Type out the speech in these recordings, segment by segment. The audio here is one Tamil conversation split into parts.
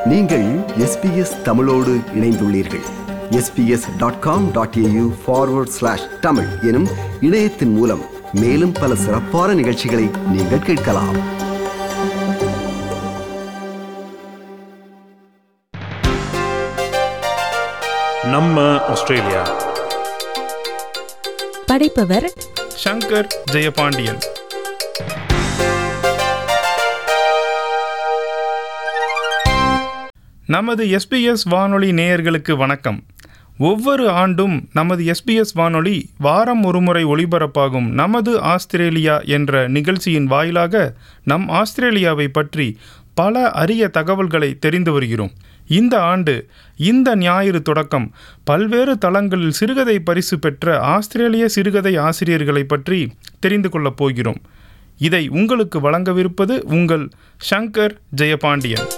நீங்கள் எஸ்பிஎஸ் தமிழோடு இணைந்துள்ளீர்கள் SBS dot com dot AU forward slash Tamil எனும் இணையத்தின் மூலம் மேலும் பல சிறப்பான நிகழ்ச்சிகளை நீங்கள் கேட்கலாம் நம்ம ஆஸ்திரேலியா படைப்பவர் சங்கர் ஜெயபாண்டியன் நமது எஸ்பிஎஸ் வானொலி நேயர்களுக்கு வணக்கம் ஒவ்வொரு ஆண்டும் நமது எஸ்பிஎஸ் வானொலி வாரம் ஒருமுறை ஒளிபரப்பாகும் நமது ஆஸ்திரேலியா என்ற நிகழ்ச்சியின் வாயிலாக நம் ஆஸ்திரேலியாவை பற்றி பல அரிய தகவல்களை தெரிந்து வருகிறோம் இந்த ஆண்டு இந்த ஞாயிறு தொடக்கம் பல்வேறு தளங்களில் சிறுகதை பரிசு பெற்ற ஆஸ்திரேலிய சிறுகதை ஆசிரியர்களை பற்றி தெரிந்து கொள்ளப் போகிறோம் இதை உங்களுக்கு வழங்கவிருப்பது உங்கள் சங்கர் ஜெயபாண்டியன்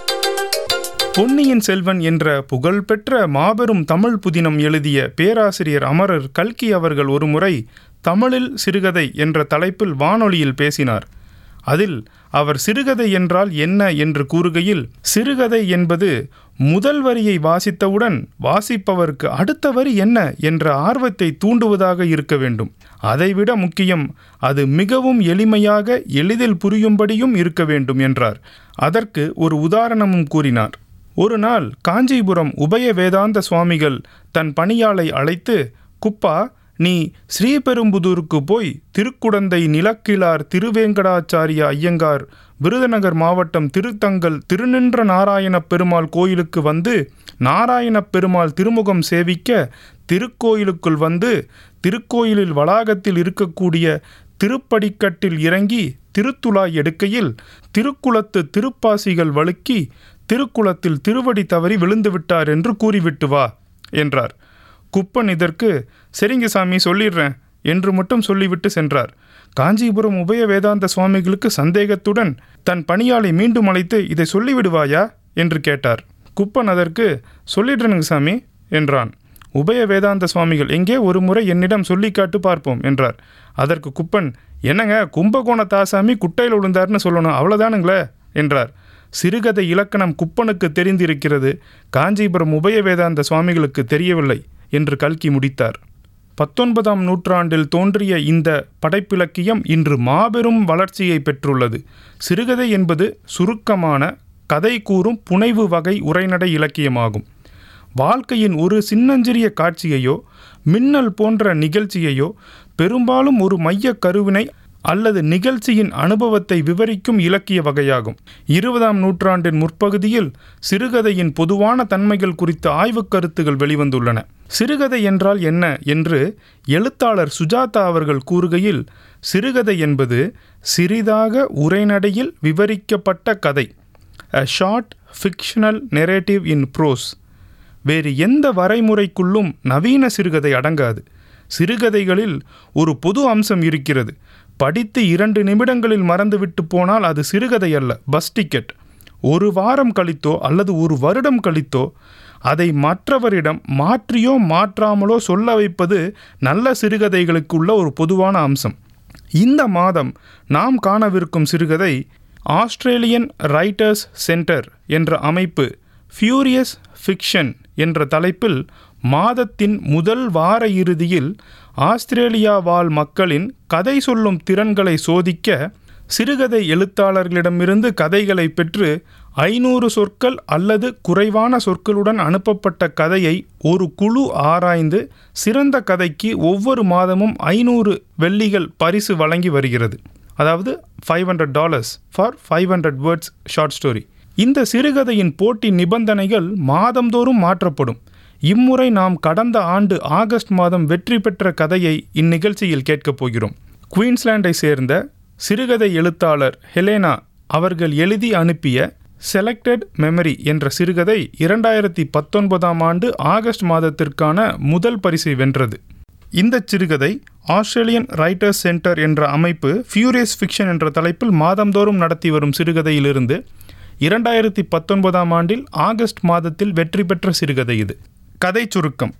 பொன்னியின் செல்வன் என்ற புகழ்பெற்ற மாபெரும் தமிழ் புதினம் எழுதிய பேராசிரியர் அமரர் கல்கி அவர்கள் ஒருமுறை தமிழில் சிறுகதை என்ற தலைப்பில் வானொலியில் பேசினார் அதில் அவர் சிறுகதை என்றால் என்ன என்று கூறுகையில் சிறுகதை என்பது முதல் வரியை வாசித்தவுடன் வாசிப்பவருக்கு அடுத்த வரி என்ன என்ற ஆர்வத்தை தூண்டுவதாக இருக்க வேண்டும் அதைவிட முக்கியம் அது மிகவும் எளிமையாக எளிதில் புரியும்படியும் இருக்க வேண்டும் என்றார் அதற்கு ஒரு உதாரணமும் கூறினார் ஒரு நாள் காஞ்சிபுரம் உபய வேதாந்த சுவாமிகள் தன் பணியாளை அழைத்து குப்பா நீ ஸ்ரீபெரும்புதூருக்கு போய் திருக்குடந்தை நிலக்கிழார் திருவேங்கடாச்சாரிய ஐயங்கார் விருதுநகர் மாவட்டம் திருத்தங்கல் திருநின்ற நாராயணப் பெருமாள் கோயிலுக்கு வந்து நாராயணப் பெருமாள் திருமுகம் சேவிக்க திருக்கோயிலுக்குள் வந்து திருக்கோயிலில் வளாகத்தில் இருக்கக்கூடிய திருப்படிக்கட்டில் இறங்கி திருத்துழாய் எடுக்கையில் திருக்குளத்து திருப்பாசிகள் வழுக்கி திருக்குளத்தில் திருவடி தவறி விழுந்து விட்டார் என்று கூறிவிட்டு வா என்றார் குப்பன் இதற்கு சரிங்க சாமி சொல்லிடுறேன் என்று மட்டும் சொல்லிவிட்டு சென்றார் காஞ்சிபுரம் உபய வேதாந்த சுவாமிகளுக்கு சந்தேகத்துடன் தன் பணியாளை மீண்டும் அழைத்து இதை சொல்லிவிடுவாயா என்று கேட்டார் குப்பன் அதற்கு சொல்லிடுறேனுங்க சாமி என்றான் உபய வேதாந்த சுவாமிகள் எங்கே ஒரு முறை என்னிடம் சொல்லி காட்டு பார்ப்போம் என்றார் அதற்கு குப்பன் என்னங்க கும்பகோண தாசாமி குட்டையில் விழுந்தார்னு சொல்லணும் அவ்வளோதானுங்களே என்றார் சிறுகதை இலக்கணம் குப்பனுக்கு தெரிந்திருக்கிறது காஞ்சிபுரம் உபய வேதாந்த சுவாமிகளுக்கு தெரியவில்லை என்று கல்கி முடித்தார் பத்தொன்பதாம் நூற்றாண்டில் தோன்றிய இந்த படைப்பிலக்கியம் இன்று மாபெரும் வளர்ச்சியை பெற்றுள்ளது சிறுகதை என்பது சுருக்கமான கதை கூறும் புனைவு வகை உரைநடை இலக்கியமாகும் வாழ்க்கையின் ஒரு சின்னஞ்சிறிய காட்சியையோ மின்னல் போன்ற நிகழ்ச்சியையோ பெரும்பாலும் ஒரு மைய கருவினை அல்லது நிகழ்ச்சியின் அனுபவத்தை விவரிக்கும் இலக்கிய வகையாகும் இருபதாம் நூற்றாண்டின் முற்பகுதியில் சிறுகதையின் பொதுவான தன்மைகள் குறித்த ஆய்வுக் கருத்துகள் வெளிவந்துள்ளன சிறுகதை என்றால் என்ன என்று எழுத்தாளர் சுஜாதா அவர்கள் கூறுகையில் சிறுகதை என்பது சிறிதாக உரைநடையில் விவரிக்கப்பட்ட கதை a short fictional narrative in prose வேறு எந்த வரைமுறைக்குள்ளும் நவீன சிறுகதை அடங்காது சிறுகதைகளில் ஒரு பொது அம்சம் இருக்கிறது படித்து இரண்டு நிமிடங்களில் மறந்துவிட்டு போனால் அது சிறுகதை அல்ல பஸ் டிக்கெட் ஒரு வாரம் கழித்தோ அல்லது ஒரு வருடம் கழித்தோ அதை மற்றவரிடம் மாற்றியோ மாற்றாமலோ சொல்ல வைப்பது நல்ல சிறுகதைகளுக்கு உள்ள ஒரு பொதுவான அம்சம் இந்த மாதம் நாம் காணவிருக்கும் சிறுகதை ஆஸ்திரேலியன் ரைட்டர்ஸ் சென்டர் என்ற அமைப்பு ஃபியூரியஸ் ஃபிக்ஷன் என்ற தலைப்பில் மாதத்தின் முதல் வார இறுதியில் ஆஸ்திரேலியா வாழ் மக்களின் கதை சொல்லும் திறன்களை சோதிக்க சிறுகதை எழுத்தாளர்களிடமிருந்து கதைகளை பெற்று ஐநூறு சொற்கள் அல்லது குறைவான சொற்களுடன் அனுப்பப்பட்ட கதையை ஒரு குழு ஆராய்ந்து சிறந்த கதைக்கு ஒவ்வொரு மாதமும் ஐநூறு வெள்ளிகள் பரிசு வழங்கி வருகிறது அதாவது five hundred dollars for five hundred words short story இந்த சிறுகதையின் போட்டி நிபந்தனைகள் மாதந்தோறும் மாற்றப்படும் இம்முறை நாம் கடந்த ஆண்டு ஆகஸ்ட் மாதம் வெற்றி பெற்ற கதையை இந்நிகழ்ச்சியில் கேட்கப் போகிறோம் குயின்ஸ்லாண்டை சேர்ந்த சிறுகதை எழுத்தாளர் ஹெலேனா அவர்கள் எழுதி அனுப்பிய செலக்டட் மெமரி என்ற சிறுகதை இரண்டாயிரத்தி பத்தொன்பதாம் ஆண்டு ஆகஸ்ட் மாதத்திற்கான முதல் பரிசை வென்றது இந்த சிறுகதை ஆஸ்திரேலியன் ரைட்டர்ஸ் சென்டர் என்ற அமைப்பு ஃபியூரியஸ் ஃபிக்ஷன் என்ற தலைப்பில் மாதந்தோறும் நடத்தி வரும் சிறுகதையிலிருந்து இரண்டாயிரத்தி பத்தொன்பதாம் ஆண்டில் ஆகஸ்ட் மாதத்தில் வெற்றி பெற்ற சிறுகதை இது கதை சுருக்கம்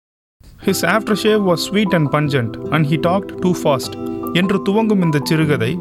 his after shave was sweet and pungent and he talked too fast என்று துவங்கும் இந்த சிறுகதை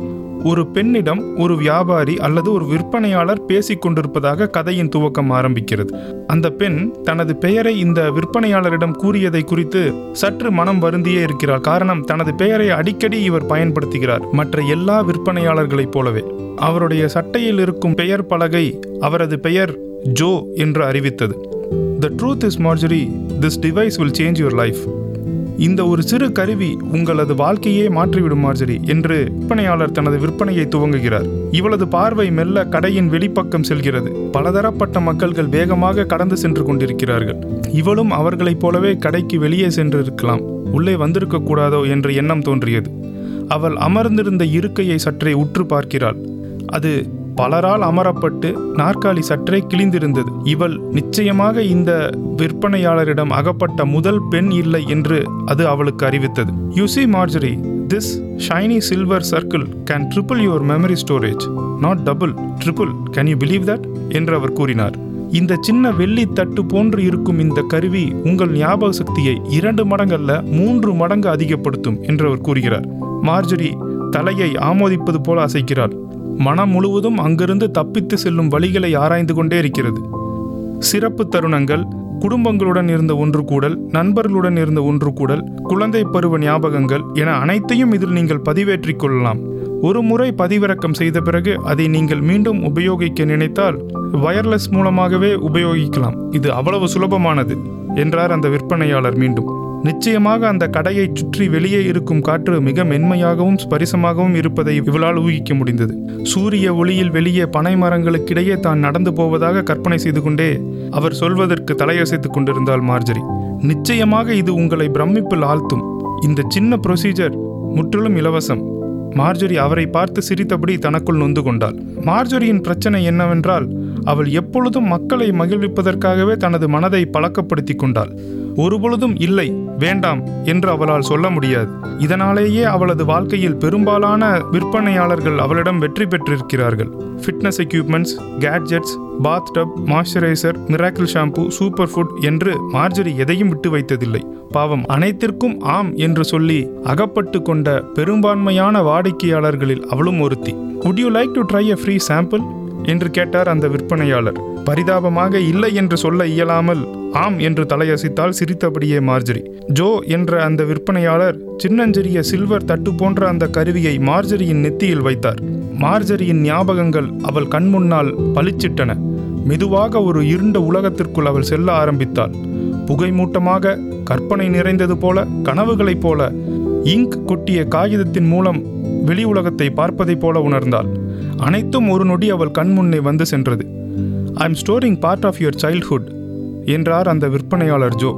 ஒரு பெண்ணிடம் ஒரு வியாபாரி அல்லது ஒரு விற்பனையாளர் பேசிக் கொண்டிருப்பதாக கதையின் துவக்கம் ஆரம்பிக்கிறது அந்த பெண் தனது பெயரை இந்த விற்பனையாளரிடம் கூறியதை குறித்து சற்று மனம் வருந்தியே இருக்கிறார் காரணம் தனது பெயரை அடிக்கடி இவர் பயன்படுத்துகிறார் மற்ற எல்லா விற்பனையாளர்களைப் போலவே அவருடைய சட்டையில் இருக்கும் பெயர் பலகை அவரது பெயர் ஜோ என்று அறிவித்தது the truth is Margery this device will change your life இந்த ஒரு சிறு கருவி உங்களது வாழ்க்கையே மாற்றிவிடும் மார்ஜரி என்று விற்பனையாளர் தனது விற்பனையை துவங்குகிறார் இவளது பார்வை மெல்ல கடையின் வெளிப்பக்கம் செல்கிறது பலதரப்பட்ட மக்கள்கள் வேகமாக கடந்து சென்று கொண்டிருக்கிறார்கள் இவளும் அவர்களைப் போலவே கடைக்கு வெளியே சென்றிருக்கலாம் உள்ளே வந்திருக்க கூடாதோ என்ற எண்ணம் தோன்றியது அவள் அமர்ந்திருந்த இருக்கையை சற்றே உற்று பார்க்கிறாள் அது பலரால் அமரப்பட்டு நாற்காலி சற்றே கிழிந்திருந்தது இவள் நிச்சயமாக இந்த விற்பனையாளரிடம் அகப்பட்ட முதல் பெண் இல்லை என்று அது அவளுக்கு அறிவித்தது you see Margery this shiny silver circle can triple your memory storage not double triple can you believe that என்று அவர் கூறினார் இந்த சின்ன வெள்ளி தட்டு போன்று இருக்கும் இந்த கருவி உங்கள் ஞாபக சக்தியை இரண்டு மடங்கல்ல மூன்று மடங்கு அதிகப்படுத்தும் என்று அவர் கூறுகிறார் மார்ஜரி தலையை ஆமோதிப்பது போல அசைக்கிறாள் மனம் முழுவதும் அங்கிருந்து தப்பித்து செல்லும் வழிகளை ஆராய்ந்து கொண்டே இருக்கிறது சிறப்பு தருணங்கள் குடும்பங்களுடன் இருந்த ஒன்று கூடல் நண்பர்களுடன் இருந்த ஒன்று கூடல் குழந்தை பருவ ஞாபகங்கள் என அனைத்தையும் இதில் நீங்கள் பதிவேற்றிக் கொள்ளலாம் ஒரு முறை பதிவிறக்கம் செய்த பிறகு அதை நீங்கள் மீண்டும் உபயோகிக்க நினைத்தால் வயர்லெஸ் மூலமாகவே உபயோகிக்கலாம் இது அவ்வளவு சுலபமானது என்றார் அந்த விற்பனையாளர் மீண்டும் நிச்சயமாக அந்த கடையை சுற்றி வெளியே இருக்கும் காற்று மிக மென்மையாகவும் ஸ்பரிசமாகவும் இருப்பதை இவளால் ஊகிக்க முடிந்தது சூரிய ஒளியில் வெளியே பனை மரங்களுக்கிடையே தான் நடந்து போவதாக கற்பனை செய்து கொண்டே அவர் சொல்வதற்கு தலையசைத்துக் கொண்டிருந்தாள் மார்ஜரி நிச்சயமாக இது உங்களை பிரமிப்பில் ஆழ்த்தும் இந்த சின்ன ப்ரொசீஜர் முற்றிலும் இலவசம் மார்ஜரி அவரை பார்த்து சிரித்தபடி தனக்குள் நொந்து கொண்டாள் மார்ஜரியின் பிரச்சனை என்னவென்றால் அவள் எப்பொழுதும் மக்களை மகிழ்விப்பதற்காகவே தனது மனதை பழக்கப்படுத்தி கொண்டாள் ஒருபொழுதும் இல்லை வேண்டாம் என்று அவளால் சொல்ல முடியாது இதனாலேயே அவளது வாழ்க்கையில் பெரும்பாலான விற்பனையாளர்கள் அவளிடம் வெற்றி பெற்றிருக்கிறார்கள் fitness equipments gadgets bath tub moisturiser miracle shampoo super food என்று மார்ஜரி எதையும் விட்டு வைத்ததில்லை பாவம் அனைத்திற்கும் ஆம் என்று சொல்லி அகப்பட்டு கொண்ட பெரும்பான்மையான வாடிக்கையாளர்களில் அவளும் ஒருத்தி would you like to try a free sample என்று கேட்டார் அந்த விற்பனையாளர் பரிதாபமாக இல்லை என்று சொல்ல இயலாமல் ஆம் என்று தலையசைத்தால் சிரித்தபடியே மார்ஜரி ஜோ என்ற அந்த விற்பனையாளர் சின்னஞ்சிறிய சில்வர் தட்டு போன்ற அந்த கருவியை மார்ஜரியின் நெத்தியில் வைத்தார் மார்ஜரியின் ஞாபகங்கள் அவள் கண்முன்னால் பளிச்சிட்டன மெதுவாக ஒரு இருண்ட உலகத்திற்குள் அவள் செல்ல ஆரம்பித்தாள் புகைமூட்டமாக கற்பனை நிறைந்தது போல கனவுகளைப் போல இங்க் கொட்டிய காகிதத்தின் மூலம் வெளி உலகத்தை பார்ப்பதைப் போல உணர்ந்தாள் அனைத்தும் ஒரு நொடி அவள் கண்முன்னே வந்து சென்றது I am storing part of your childhood என்றார் அந்த விற்பனையாளர் ஜோ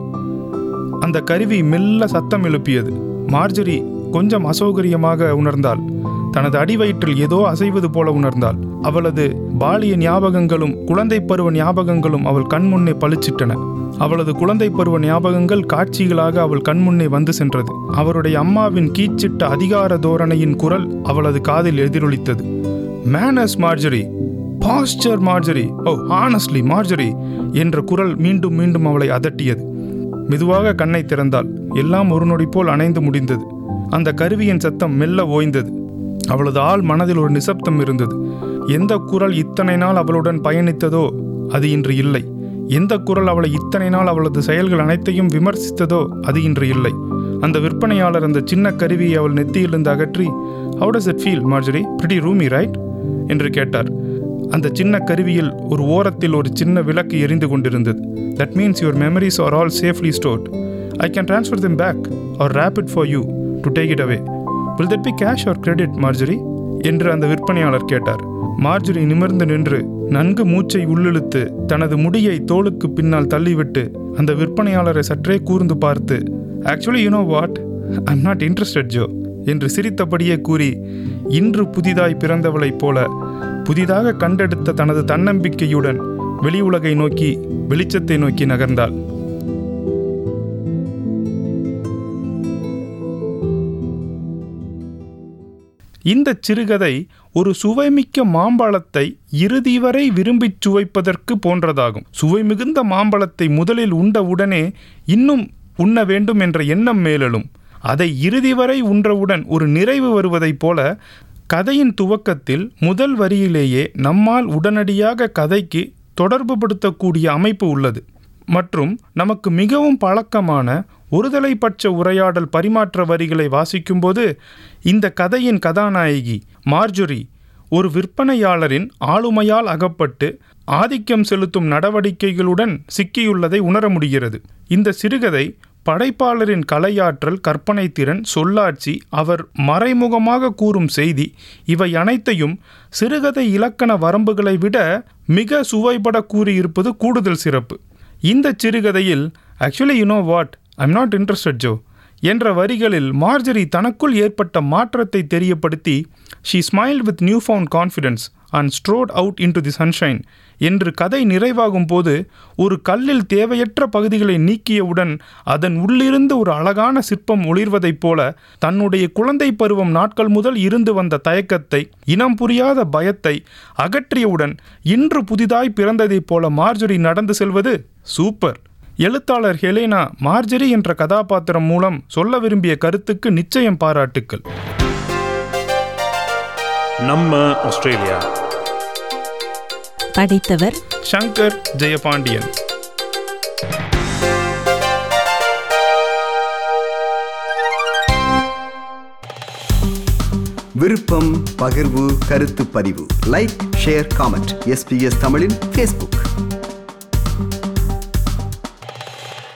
அந்த கருவி மெல்ல சத்தம் எழுப்பியது மார்ஜரி கொஞ்சம் அசௌகரியமாக உணர்ந்தாள் தனது அடிவயிற்றில் ஏதோ அசைவது போல உணர்ந்தாள் அவளது பாலிய ஞாபகங்களும் குழந்தை பருவ ஞாபகங்களும் அவள் கண்முன்னே பளிச்சிட்டன அவளது குழந்தை பருவ ஞாபகங்கள் காட்சிகளாக அவள் கண்முன்னே வந்து சென்றது அவருடைய அம்மாவின் கீச்சிட்ட அதிகார தோரணையின் குரல் அவளது காதில் எதிரொலித்தது menace Margery pastor Margery oh honestly Margery என்ற குரல் மீண்டும் மீண்டும் அவளை அதட்டியது மெதுவாக கண்ணை திறந்தாள் எல்லாம் ஒரு நொடி போல் அணைந்து முடிந்தது அந்த கருவியின் சத்தம் மெல்ல ஓய்ந்தது அவளது ஆள் மனதில் ஒரு நிசப்தம் இருந்தது எந்த குரல் இத்தனை நாள் அவளுடன் பயணித்ததோ அது இன்று இல்லை எந்த குரல் அவளை இத்தனை நாள் அவளது செயல்கள் அனைத்தையும் விமர்சித்ததோ அது இன்று இல்லை அந்த விற்பனையாளர் அந்த சின்ன கருவியை அவள் நெத்தியிலிருந்து அகற்றி how does it feel Margery pretty roomy right என்று கேட்டார் அந்த சின்ன கருவியில் ஒரு ஓரத்தில் ஒரு சின்ன விளக்கு எரிந்து கொண்டிருந்தது that means your memories are all safely stored I can transfer them back or wrap it for you to take it away will that be cash or credit Margery என்று அந்த விற்பனையாளர் கேட்டார் மார்ஜரி நிமிர்ந்து நின்று நன்கு மூச்சை உள்ளிழுத்து தனது முடியை தோளுக்கு பின்னால் தள்ளிவிட்டு அந்த விற்பனையாளரை சற்றே கூர்ந்து பார்த்து actually you know what I'm not interested Jo என்று சிரித்தபடியே கூறி இன்று புதிதாய் பிறந்தவளைப் போல புதிதாக கண்டெடுத்த தனது தன்னம்பிக்கையுடன் வெளி உலகை நோக்கி வெளிச்சத்தை நோக்கி நகர்ந்தாள் இந்த சிறுகதை ஒரு சுவைமிக்க மாம்பழத்தை இறுதி வரை விரும்பிச் சுவைப்பதற்கு போன்றதாகும் சுவை மிகுந்த மாம்பழத்தை முதலில் உண்டவுடனே இன்னும் உண்ண வேண்டும் என்ற எண்ணம் மேலெழும் அதை இறுதி வரை உன்றவுடன் ஒரு நிறைவு வருவதைப் போல கதையின் துவக்கத்தில் முதல் வரியிலேயே நம்மால் உடனடியாக கதைக்கு தொடர்புபடுத்தக்கூடிய அமைப்பு உள்ளது மற்றும் நமக்கு மிகவும் பழக்கமான ஒருதலைப்பட்ச உரையாடல் பரிமாற்ற வரிகளை வாசிக்கும்போது இந்த கதையின் கதாநாயகி மார்ஜுரி ஒரு விற்பனையாளரின் ஆளுமையால் அகப்பட்டு ஆதிக்கம் செலுத்தும் நடவடிக்கைகளுடன் சிக்கியுள்ளதை உணர முடிகிறது இந்த சிறுகதை படைப்பாளரின் கலையாற்றல் கற்பனைத்திறன் சொல்லாட்சி அவர் மறைமுகமாக கூறும் செய்தி இவை அனைத்தையும் சிறுகதை இலக்கண வரம்புகளை விட மிக சுவைபட கூறியிருப்பது கூடுதல் சிறப்பு இந்த சிறுகதையில் actually you know what I'm not interested Jo என்ற வரிகளில் மார்ஜரி தனக்குள் ஏற்பட்ட மாற்றத்தை தெரியப்படுத்தி she smiled with new found confidence and strode out into the sunshine என்று கதை நிறைவாகும் போது ஒரு கல்லில் தேவையற்ற பகுதிகளை நீக்கியவுடன் அதன் உள்ளிருந்து ஒரு அழகான சிற்பம் ஒளிர்வதைப் போல தன்னுடைய குழந்தை பருவம் நாட்கள் முதல் இருந்து வந்த தயக்கத்தை இனம் புரியாத பயத்தை அகற்றியவுடன் இன்று புதிதாய் பிறந்ததைப் போல மார்ஜரி நடந்து செல்வது சூப்பர் எழுத்தாளர் ஹெலேனா மார்ஜரி என்ற கதாபாத்திரம் மூலம் சொல்ல விரும்பிய கருத்துக்கு நிச்சயம் பாராட்டுக்கள் நம்ம ஆஸ்திரேலியா படைத்தவர் சங்கர் ஜெயபாண்டியன் விருப்பம் பகிர்வு கருத்து பதிவு லைக் ஷேர் காமெண்ட் எஸ்பிஎஸ் தமிழின் ஃபேஸ்புக்